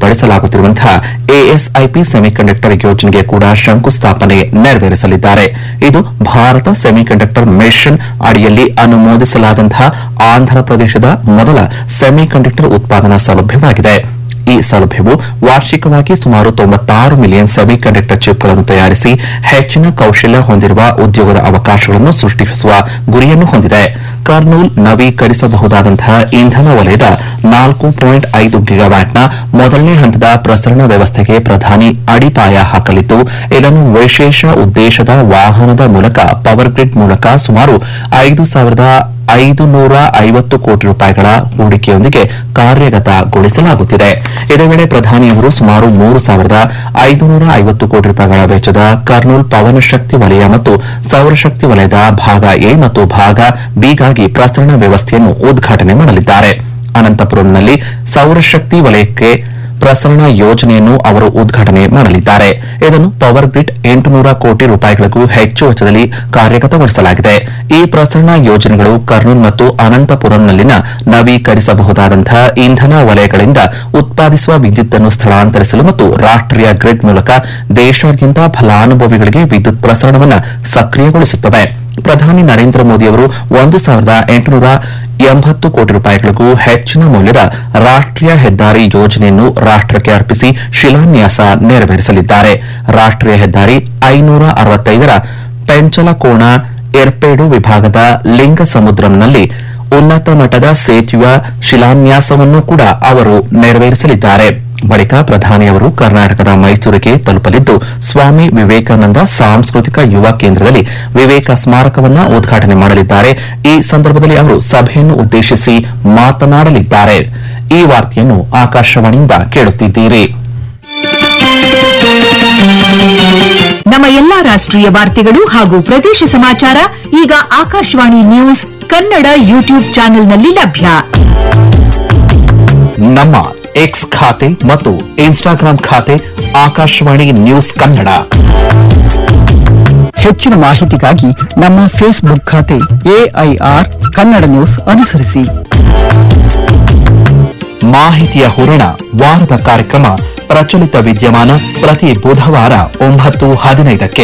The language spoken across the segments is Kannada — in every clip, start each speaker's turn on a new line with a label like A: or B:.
A: ಅಭಿವೃದ್ಧಿಪಡಿಸಲಾಗುತ್ತಿರುವಂತಹ ಎಎಸ್ಐಪಿ ಸೆಮಿಕಂಡಕ್ಟರ್ ಯೋಜನೆಗೆ ಕೂಡ ಶಂಕುಸ್ಥಾಪನೆ ನೆರವೇರಿಸಲಿದ್ದಾರೆ ಇದು ಭಾರತ ಸೆಮಿಕಂಡಕ್ಟರ್ ಮಿಷನ್ ಅಡಿಯಲ್ಲಿ ಅನುಮೋದಿಸಲಾದಂತಹ ಆಂಧ್ರಪ್ರದೇಶದ ಮೊದಲ ಸೆಮಿಕಂಡಕ್ಟರ್ ಉತ್ಪಾದನಾ ಸೌಲಭ್ಯವಾಗಿದೆ ಈ ಸೌಲಭ್ಯವು ವಾರ್ಷಿಕವಾಗಿ ಸುಮಾರು ತೊಂಬತ್ತಾರು ಮಿಲಿಯನ್ ಸೆಮಿಕಂಡಕ್ಟರ್ ಚಿಪ್ಗಳನ್ನು ತಯಾರಿಸಿ ಹೆಚ್ಚಿನ ಕೌಶಲ್ಯ ಹೊಂದಿರುವ ಉದ್ಯೋಗದ ಅವಕಾಶಗಳನ್ನು ಸೃಷ್ಟಿಸುವ ಗುರಿಯನ್ನು ಹೊಂದಿದೆ ಕರ್ನೂಲ್ ನವೀಕರಿಸಬಹುದಾದಂತಹ ಇಂಧನ ವಲಯದ ನಾಲ್ಕು ಪಾಯಿಂಟ್ ಐದು ಗಿಗಾವ್ಯಾಟ್ನ ಮೊದಲನೇ ಹಂತದ ಪ್ರಸರಣ ವ್ಯವಸ್ಥೆಗೆ ಪ್ರಧಾನಿ ಅಡಿಪಾಯ ಹಾಕಲಿದ್ದು ಇದನ್ನು ವಿಶೇಷ ಉದ್ದೇಶದ ವಾಹನದ ಮೂಲಕ ಪವರ್ ಗ್ರಿಡ್ ಮೂಲಕ ಸುಮಾರು ಐದು ಸಾವಿರದ ಐದು ನೂರ ಐವತ್ತು ಕೋಟಿ ರೂಪಾಯಿಗಳ ಹೂಡಿಕೆಯೊಂದಿಗೆ ಕಾರ್ಯಗತಗೊಳಿಸಲಾಗುತ್ತಿದೆ ಇದೇ ವೇಳೆ ಪ್ರಧಾನಿಯವರು ಸುಮಾರು ಮೂರು ಸಾವಿರದ ಐದುನೂರ ಐವತ್ತು ಕೋಟಿ ರೂಪಾಯಿಗಳ ವೆಚ್ಚದ ಕರ್ನೂಲ್ ಪವನ ಶಕ್ತಿ ವಲಯ ಮತ್ತು ಸೌರಶಕ್ತಿ ವಲಯದ ಭಾಗ ಎ ಮತ್ತು ಭಾಗ ಬಿಗಾಗಿ ಪ್ರಸರಣ ವ್ಯವಸ್ಥೆಯನ್ನು ಉದ್ಘಾಟನೆ ಮಾಡಲಿದ್ದಾರೆ ಅನಂತಪುರಂನಲ್ಲಿ ಸೌರಶಕ್ತಿ ವಲಯಕ್ಕೆ ಪ್ರಸರಣ ಯೋಜನೆಯನ್ನು ಅವರು ಉದ್ಘಾಟನೆ ಮಾಡಲಿದ್ದಾರೆ ಇದನ್ನು ಪವರ್ ಗ್ರಿಡ್ ಎಂಟುನೂರ ಕೋಟಿ ರೂಪಾಯಿಗಳಿಗೂ ಹೆಚ್ಚು ವೆಚ್ಚದಲ್ಲಿ ಕಾರ್ಯಗತಗೊಳಿಸಲಾಗಿದೆ ಈ ಪ್ರಸರಣ ಯೋಜನೆಗಳು ಕರ್ನೂಲ್ ಮತ್ತು ಅನಂತಪುರಂನಲ್ಲಿನ ನವೀಕರಿಸಬಹುದಾದಂತಹ ಇಂಧನ ವಲಯಗಳಿಂದ ಉತ್ಪಾದಿಸುವ ವಿದ್ಯುತ್ತನ್ನು ಸ್ಥಳಾಂತರಿಸಲು ಮತ್ತು ರಾಷ್ಟೀಯ ಗ್ರಿಡ್ ಮೂಲಕ ದೇಶಾದ್ಯಂತ ಫಲಾನುಭವಿಗಳಿಗೆ ವಿದ್ಯುತ್ ಪ್ರಸರಣವನ್ನು ಸಕ್ರಿಯಗೊಳಿಸುತ್ತವೆ ಪ್ರಧಾನಿ ನರೇಂದ್ರ ಮೋದಿಯವರು ಒಂದು ಸಾವಿರದ ಎಂಟುನೂರ ಎಂಬತ್ತು ಕೋಟಿ ರೂಪಾಯಿಗಳಿಗೂ ಹೆಚ್ಚಿನ ಮೌಲ್ಯದ ರಾಷ್ಟೀಯ ಹೆದ್ದಾರಿ ಯೋಜನೆಯನ್ನು ರಾಷ್ಟಕ್ಕೆ ಅರ್ಪಿಸಿ ಶಿಲಾನ್ಯಾಸ ನೆರವೇರಿಸಲಿದ್ದಾರೆ ರಾಷ್ಟೀಯ ಹೆದ್ದಾರಿ ಐನೂರ ಅರವತ್ತೈದರ ಪೆಂಚಲಕೋಣ ಎರ್ಪೇಡು ವಿಭಾಗದ ಲಿಂಗಸಮುದ್ರಂನಲ್ಲಿ ಉನ್ನತ ಮಟ್ಟದ ಸೇತುವೆಯ ಶಿಲಾನ್ಯಾಸವನ್ನು ಕೂಡ ಅವರು ನೆರವೇರಿಸಲಿದ್ದಾರೆ ಬಳಿಕ ಪ್ರಧಾನಿಯವರು ಕರ್ನಾಟಕದ ಮೈಸೂರಿಗೆ ತಲುಪಲಿದ್ದು ಸ್ವಾಮಿ ವಿವೇಕಾನಂದ ಸಾಂಸ್ಕೃತಿಕ ಯುವ ಕೇಂದ್ರದಲ್ಲಿ ವಿವೇಕ ಸ್ಮಾರಕವನ್ನು ಉದ್ಘಾಟನೆ ಮಾಡಲಿದ್ದಾರೆ ಈ ಸಂದರ್ಭದಲ್ಲಿ ಅವರು ಸಭೆಯನ್ನು ಉದ್ದೇಶಿಸಿ ಮಾತನಾಡಲಿದ್ದಾರೆ ಈ ವಾರ್ತೆಯನ್ನು ಆಕಾಶವಾಣಿಯಿಂದ ಕೇಳುತ್ತಿದ್ದೀರಿ
B: ನಮ್ಮ ಎಲ್ಲಾ ರಾಷ್ಟ್ರೀಯ ವಾರ್ತೆಗಳು ಹಾಗೂ ಪ್ರದೇಶ ಸಮಾಚಾರ ಈಗ ಆಕಾಶವಾಣಿ ನ್ಯೂಸ್ ಕನ್ನಡ ಯೂಟ್ಯೂಬ್ ಚಾನೆಲ್ನಲ್ಲಿ ಲಭ್ಯ
A: ನಮ್ಮ ಎಕ್ಸ್ ಖಾತೆ ಮತ್ತು ಇನ್ಸ್ಟಾಗ್ರಾಂ ಖಾತೆ ಆಕಾಶವಾಣಿ ನ್ಯೂಸ್ ಕನ್ನಡ
C: ಹೆಚ್ಚಿನ ಮಾಹಿತಿಗಾಗಿ ನಮ್ಮ ಫೇಸ್ಬುಕ್ ಖಾತೆ ಎಐಆರ್ ಕನ್ನಡ ನ್ಯೂಸ್ ಅನುಸರಿಸಿ
A: ಮಾಹಿತಿಯ ಹೂರಣ ವಾರದ ಕಾರ್ಯಕ್ರಮ ಪ್ರಚಲಿತ ವಿದ್ಯಮಾನ ಪ್ರತಿ ಬುಧವಾರ ಒಂಬತ್ತು ಹದಿನೈದಕ್ಕೆ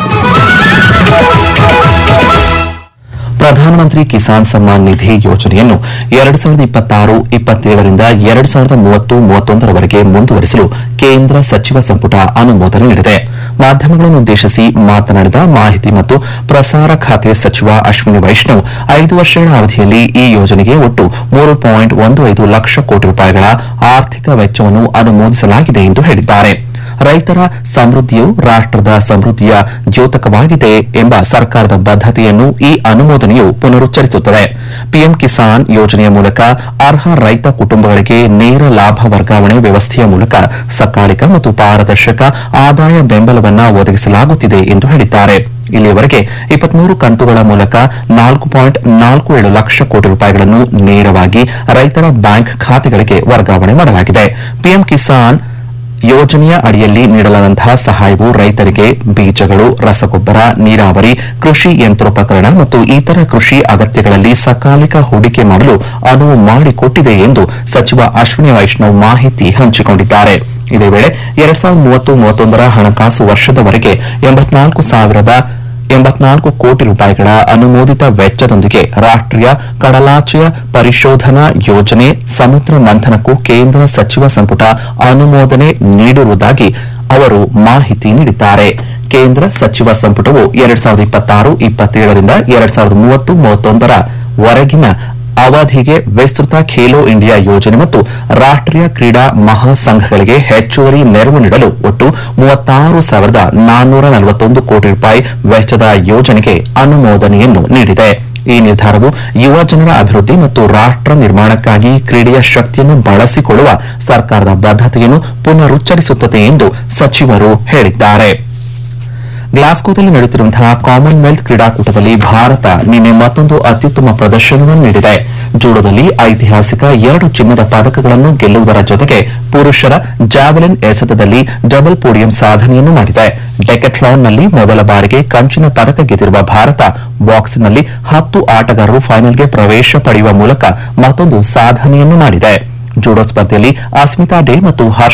A: ಪ್ರಧಾನಮಂತ್ರಿ ಕಿಸಾನ್ ಸಮ್ಮಾನ್ ನಿಧಿ ಯೋಜನೆಯನ್ನು ಎರಡು ಸಾವಿರದ ಇಪ್ಪತ್ತಾರು ಇಪ್ಪತ್ತೇಳರಿಂದ ಎರಡು ಸಾವಿರದ ಮೂವತ್ತು ಮೂವತ್ತೊಂದರವರೆಗೆ ಮುಂದುವರಿಸಲು ಕೇಂದ್ರ ಸಚಿವ ಸಂಪುಟ ಅನುಮೋದನೆ ನೀಡಿದೆ ಮಾಧ್ಯಮಗಳನ್ನು ಉದ್ದೇಶಿಸಿ ಮಾತನಾಡಿದ ಮಾಹಿತಿ ಮತ್ತು ಪ್ರಸಾರ ಖಾತೆ ಸಚಿವ ಅಶ್ವಿನಿ ವೈಷ್ಣವ್ ಐದು ವರ್ಷಗಳ ಅವಧಿಯಲ್ಲಿ ಈ ಯೋಜನೆಗೆ ಒಟ್ಟು ಮೂರು ಪಾಯಿಂಟ್ ಒಂದು ಐದು ಲಕ್ಷ ಕೋಟಿ ರೂಪಾಯಿಗಳ ಆರ್ಥಿಕ ವೆಚ್ಚವನ್ನು ಅನುಮೋದಿಸಲಾಗಿದೆ ಎಂದು ಹೇಳಿದ್ದಾರೆ ರೈತರ ಸಮೃದ್ಧಿಯು ರಾಷ್ಟದ ಸಮೃದ್ಧಿಯ ದ್ಯೋತಕವಾಗಿದೆ ಎಂಬ ಸರ್ಕಾರದ ಬದ್ಧತೆಯನ್ನು ಈ ಅನುಮೋದನೆಯು ಪುನರುಚ್ಚರಿಸುತ್ತದೆ ಪಿಎಂ ಕಿಸಾನ್ ಯೋಜನೆಯ ಮೂಲಕ ಅರ್ಹ ರೈತ ಕುಟುಂಬಗಳಿಗೆ ನೇರ ಲಾಭ ವರ್ಗಾವಣೆ ವ್ಯವಸ್ಥೆಯ ಮೂಲಕ ಸಕಾಲಿಕ ಮತ್ತು ಪಾರದರ್ಶಕ ಆದಾಯ ಬೆಂಬಲವನ್ನು ಒದಗಿಸಲಾಗುತ್ತಿದೆ ಎಂದು ಹೇಳಿದ್ದಾರೆ ಇಲ್ಲಿಯವರೆಗೆ ಇಪ್ಪತ್ಮೂರು ಕಂತುಗಳ ಮೂಲಕ ನಾಲ್ಕು ಪಾಯಿಂಟ್ ನಾಲ್ಕು ಏಳು ಲಕ್ಷ ಕೋಟಿ ರೂಪಾಯಿಗಳನ್ನು ನೇರವಾಗಿ ರೈತರ ಬ್ಯಾಂಕ್ ಖಾತೆಗಳಿಗೆ ವರ್ಗಾವಣೆ ಮಾಡಲಾಗಿದೆ ಪಿಎಂ ಕಿಸಾನ್ ಯೋಜನೆಯ ಅಡಿಯಲ್ಲಿ ನೀಡಲಾದಂತಹ ಸಹಾಯವು ರೈತರಿಗೆ ಬೀಜಗಳು ರಸಗೊಬ್ಬರ ನೀರಾವರಿ ಕೃಷಿ ಯಂತ್ರೋಪಕರಣ ಮತ್ತು ಇತರ ಕೃಷಿ ಅಗತ್ಯಗಳಲ್ಲಿ ಸಕಾಲಿಕ ಹೂಡಿಕೆ ಮಾಡಲು ಅನುವು ಮಾಡಿಕೊಟ್ಟಿದೆ ಎಂದು ಸಚಿವ ಅಶ್ವಿನಿ ವೈಷ್ಣವ್ ಮಾಹಿತಿ ಹಂಚಿಕೊಂಡಿದ್ದಾರೆ ಇದೇ ವೇಳೆ ಎರಡ್ ಸಾವಿರದ ಮೂವತ್ತು ಮೂವತ್ತೊಂದರ ಹಣಕಾಸು ವರ್ಷದವರೆಗೆ ಎಂಬತ್ನಾಲ್ಕು ಸಾವಿರದ ಎಂಬತ್ನಾಲ್ಕು ಕೋಟಿ ರೂಪಾಯಿಗಳ ಅನುಮೋದಿತ ವೆಚ್ಚದೊಂದಿಗೆ ರಾಷ್ಟೀಯ ಕಡಲಾಚೆಯ ಪರಿಶೋಧನಾ ಯೋಜನೆ ಸಮುದ್ರ ಮಂಥನಕ್ಕೂ ಕೇಂದ್ರ ಸಚಿವ ಸಂಪುಟ ಅನುಮೋದನೆ ನೀಡಿರುವುದಾಗಿ ಅವರು ಮಾಹಿತಿ ನೀಡಿದ್ದಾರೆ ಕೇಂದ್ರ ಸಚಿವ ಸಂಪುಟವು ಎರಡ್ ಸಾವಿರದ ಇಪ್ಪತ್ತಾರು ಇಪ್ಪತ್ತೇಳರಿಂದ ಎರಡ್ ಸಾವಿರದ ಮೂವತ್ತು ಮೂವತ್ತೊಂದರ ವರೆಗಿನ ಅವಧಿಗೆ ವಿಸ್ತೃತ ಖೇಲೋ ಇಂಡಿಯಾ ಯೋಜನೆ ಮತ್ತು ರಾಷ್ಟೀಯ ಕ್ರೀಡಾ ಮಹಾಸಂಘಗಳಿಗೆ ಹೆಚ್ಚುವರಿ ನೆರವು ನೀಡಲು ಒಟ್ಟು ಮೂವತ್ತಾರು ಸಾವಿರದ ನಾನ್ನೂರ ನಲವತ್ತೊಂದು ಕೋಟಿ ರೂಪಾಯಿ ವೆಚ್ಚದ ಯೋಜನೆಗೆ ಅನುಮೋದನೆಯನ್ನು ನೀಡಿದೆ ಈ ನಿರ್ಧಾರವು ಯುವ ಜನರ ಅಭಿವೃದ್ಧಿ ಮತ್ತು ರಾಷ್ಟ ನಿರ್ಮಾಣಕ್ಕಾಗಿ ಕ್ರೀಡೆಯ ಶಕ್ತಿಯನ್ನು ಬಳಸಿಕೊಳ್ಳುವ ಸರ್ಕಾರದ ಬದ್ಧತೆಯನ್ನು ಪುನರುಚ್ಚರಿಸುತ್ತದೆ ಎಂದು ಸಚಿವರು ಹೇಳಿದ್ದಾರೆ ಗ್ಲಾಸ್ಗೋದಲ್ಲಿ ನಡೆಯುತ್ತಿರುವಂತಹ ಕಾಮನ್ವೆಲ್ತ್ ಕ್ರೀಡಾಕೂಟದಲ್ಲಿ ಭಾರತ ನಿನ್ನೆ ಮತ್ತೊಂದು ಅತ್ಯುತ್ತಮ ಪ್ರದರ್ಶನವನ್ನು ನೀಡಿದೆ ಜೂಡೋದಲ್ಲಿ ಐತಿಹಾಸಿಕ ಎರಡು ಚಿನ್ನದ ಪದಕಗಳನ್ನು ಗೆಲ್ಲುವುದರ ಜೊತೆಗೆ ಪುರುಷರ ಜಾವೆಲಿನ್ ಎಸೆತದಲ್ಲಿ ಡಬಲ್ ಪೋಡಿಯಂ ಸಾಧನೆಯನ್ನು ಮಾಡಿದೆ ಡೆಕೆಥ್ಲಾನ್ನಲ್ಲಿ ಮೊದಲ ಬಾರಿಗೆ ಕಂಚಿನ ಪದಕ ಗೆದ್ದಿರುವ ಭಾರತ ಬಾಕ್ಸ್ನಲ್ಲಿ ಹತ್ತು ಆಟಗಾರರು ಫೈನಲ್ಗೆ ಪ್ರವೇಶ ಪಡೆಯುವ ಮೂಲಕ ಮತ್ತೊಂದು ಸಾಧನೆಯನ್ನು ಮಾಡಿದೆ ಜೂಡೋ ಸ್ಪರ್ಧೆಯಲ್ಲಿ ಅಸ್ಮಿತಾ ಡೇ ಮತ್ತು ಹರ್ಷ